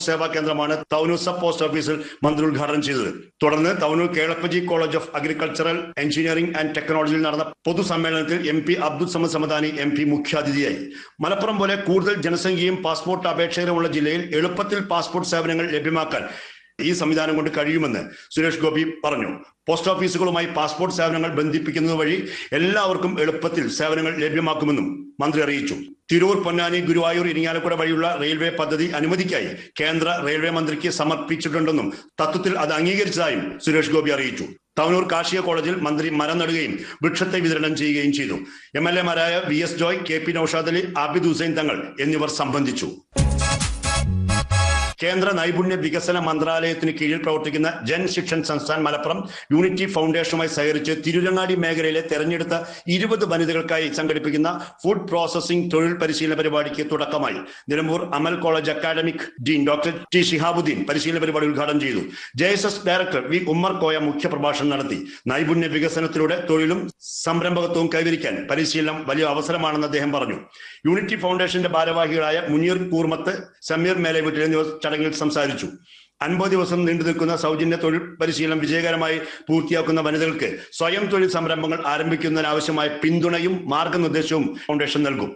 സേവാ കേന്ദ്രമാണ് Thavanur sub post ഓഫീസിൽ മന്ത്രി ഉദ്ഘാടനം ചെയ്തത് തുടർന്ന് Tavanur Kelappaji college of agricultural engineering and ടെക്നോളജിയിൽ നടന്ന പൊതുസമ്മേളനത്തിൽ M P Abdul Samad Samadani M P മുഖ്യാതിഥിയായി മലപ്പുറം പോലെ കൂടുതൽ ജനസംഖ്യയും പാസ്പോർട്ട് അപേക്ഷകരുമുള്ള ജില്ലയിൽ എളുപ്പത്തിൽ പാസ്പോർട്ട് സേവനങ്ങൾ ലഭ്യമാക്കാൻ ഈ സംവിധാനം കൊണ്ട് കഴിയുമെന്ന് സുരേഷ് ഗോപി പറഞ്ഞു പോസ്റ്റ് ഓഫീസുകളുമായി പാസ്പോർട്ട് സേവനങ്ങൾ ബന്ധിപ്പിക്കുന്നത് വഴി എല്ലാവർക്കും എളുപ്പത്തിൽ സേവനങ്ങൾ ലഭ്യമാക്കുമെന്നും മന്ത്രി അറിയിച്ചു തിരൂർ പൊന്നാനി ഗുരുവായൂർ ഇരിങ്ങാലക്കുട വഴിയുള്ള റെയിൽവേ പദ്ധതി അനുമതിക്കായി കേന്ദ്ര റെയിൽവേ മന്ത്രിക്ക് സമർപ്പിച്ചിട്ടുണ്ടെന്നും തത്വത്തിൽ അത് അംഗീകരിച്ചതായും സുരേഷ് ഗോപി അറിയിച്ചു തവനൂർ കാർഷിക കോളേജിൽ മന്ത്രി മരം നടുകയും വൃക്ഷത്തെ വിതരണം ചെയ്യുകയും ചെയ്തു എം എൽ എമാരായ V S Joy K P Noushad Ali Abid Hussain Thangal എന്നിവർ സംബന്ധിച്ചു കേന്ദ്ര നൈപുണ്യ വികസന മന്ത്രാലയത്തിന് കീഴിൽ പ്രവർത്തിക്കുന്ന ജൻ ശിക്ഷൻ സംസ്ഥാൻ മലപ്പുറം യൂണിറ്റി ഫൗണ്ടേഷനുമായി സഹകരിച്ച് തിരുരങ്ങാടി മേഖലയിലെ തെരഞ്ഞെടുത്ത ഇരുപത് വനിതകൾക്കായി സംഘടിപ്പിക്കുന്ന ഫുഡ് പ്രോസസിംഗ് തൊഴിൽ പരിശീലന പരിപാടിക്ക് തുടക്കമായി Nilambur Amal college academic dean doctor T Shihabuddin പരിശീലന പരിപാടി ഉദ്ഘാടനം ചെയ്തു J S S director V Ummer Koya മുഖ്യപ്രഭാഷണം നടത്തി നൈപുണ്യ വികസനത്തിലൂടെ തൊഴിലും സംരംഭകത്വവും കൈവരിക്കാൻ പരിശീലനം വലിയ അവസരമാണെന്ന് അദ്ദേഹം പറഞ്ഞു യൂണിറ്റി ഫൗണ്ടേഷന്റെ ഭാരവാഹികളായ മുനീർ കൂർമത്ത് സമീർ മേലേവീട്ടിൽ എന്നിവർ ചടങ്ങിൽ സംസാരിച്ചു അൻപത് ദിവസം നീണ്ടു നിൽക്കുന്ന സൗജന്യ തൊഴിൽ പരിശീലനം വിജയകരമായി പൂർത്തിയാക്കുന്ന വനിതകൾക്ക് സ്വയം തൊഴിൽ സംരംഭങ്ങൾ ആരംഭിക്കുന്നതിനാവശ്യമായ പിന്തുണയും മാർഗനിർദ്ദേശവും ഫൗണ്ടേഷൻ നൽകും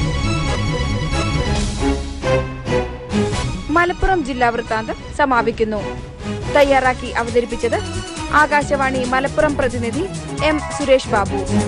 മലപ്പുറം ജില്ലാ വൃത്താന്തം സമാപിക്കുന്നു തയ്യാറാക്കി അവതരിപ്പിച്ചത് ആകാശവാണി മലപ്പുറം പ്രതിനിധി എം സുരേഷ് ബാബു